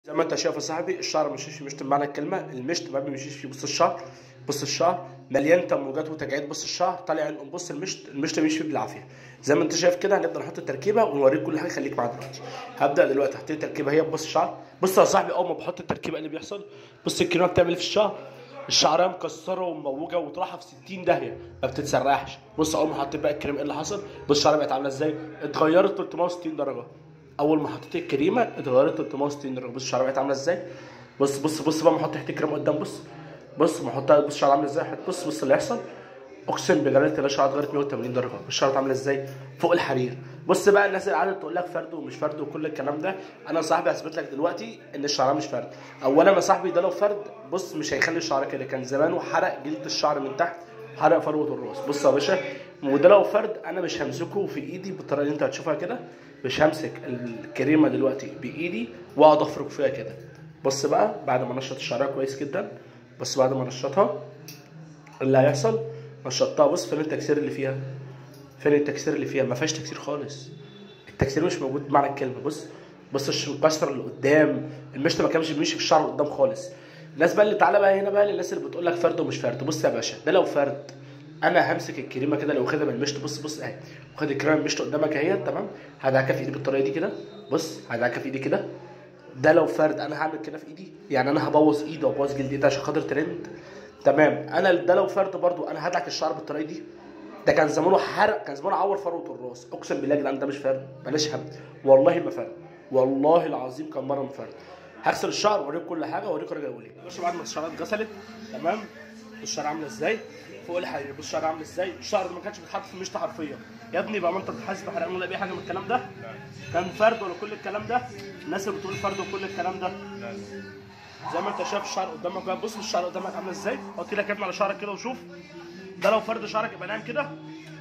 زي ما انت شايف يا صاحبي الشعر ما بيمشيش مشط بمعنى الكلمه المشط ما بيمشيش فيه بص الشعر بص الشعر مليان تموجات وتجاعيد بص الشعر طالع عين بص المشط المشط بيمشي فيه بالعافيه زي ما انت شايف كده هنبدا نحط التركيبه ونوريك كل حاجه خليك معايا دلوقتي هبدا دلوقتي احط التركيبه هي بص الشعر بص يا صاحبي اول ما بحط التركيبه اللي بيحصل بص الكريمه بتعمل ايه في الشعر الشعريه مكسره ومموجه وطرحه في 60 داهيه ما بتتسرحش بص اول ما حطيت بقى الكريم ايه اللي حصل بص الشعريه بقت عامله ازاي اتغيرت 360 درجه اول ما حطيت الكريمه اتغيرت 360 درجه بص الشعريه بقت عامله ازاي بص بص بص بقى ما احط تحت الكريمه قدام بص بص ما احطها بص الشعر عامله ازاي بص بص اللي هيحصل اقسم بجلاله الله الشعر اتغيرت 180 درجه الشعر عامله ازاي فوق الحرير بص بقى الناس اللي قاعده تقول لك فرد ومش فرد وكل الكلام ده انا صاحبي هثبت لك دلوقتي ان الشعر مش فرد اولا يا صاحبي ده لو فرد بص مش هيخلي الشعر كده كان زمانه حرق جلد الشعر من تحت حرق فروه الراس بص يا باشا وده لو فرد انا مش همسكه في ايدي بالطريقه اللي انت هتشوفها كده مش همسك الكريمه دلوقتي بايدي واقعد افرك فيها كده بص بقى بعد ما نشط الشعريه كويس جدا بس بعد ما نشطها اللي هيحصل نشطتها بص فين التكسير اللي فيها فين التكسير اللي فيها ما فيهاش تكسير خالص التكسير مش موجود بمعنى الكلمه بص بص الكسر اللي قدام المشط ما كانش بيمشي في الشعر قدام خالص الناس بقى اللي تعالى بقى هنا بقى للناس اللي بتقول لك فرد ومش فرد بص يا باشا ده لو فرد انا همسك الكريمه كده لو واخدها من المشط بص بص اهي واخد الكريمه من المشط قدامك اهي تمام هدعكها في ايدي بالطريقه دي كده بص هدعكها في ايدي كده ده لو فرد انا هعمل كده في ايدي يعني انا هبوظ ايدي وابوظ جلدي ده عشان خاطر ترند تمام انا ده لو فرد برضو انا هدعك الشعر بالطريقه دي ده كان زمانه حرق كان زمانه عور فروه الراس اقسم بالله يا جدعان ده مش فرد بلاش هم والله ما فرد والله العظيم كان مره ما فرد هغسل الشعر واوريك كل حاجه واوريك راجع اقول ايه يا باشا بعد ما الشعرات اتغسلت تمام الشعر عامله ازاي فوق الحرير بص الشعر عامل ازاي الشعر ده ما كانش بيتحط في المشط حرفيا يا ابني بقى ما انت بتحاسب حرقان ولا اي حاجه من الكلام ده كان فرد ولا كل الكلام ده الناس اللي بتقول فرد وكل الكلام ده زي ما انت شايف الشعر قدامك بقى بص الشعر قدامك عامل ازاي حط لك ابني على شعرك كده وشوف ده لو فرد شعرك يبقى نايم كده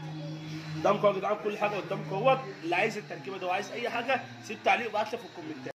قدامكم يا جدعان كل حاجه قدامكم اهوت اللي عايز التركيبه ده وعايز اي حاجه سيب تعليق وابعت لي في الكومنتات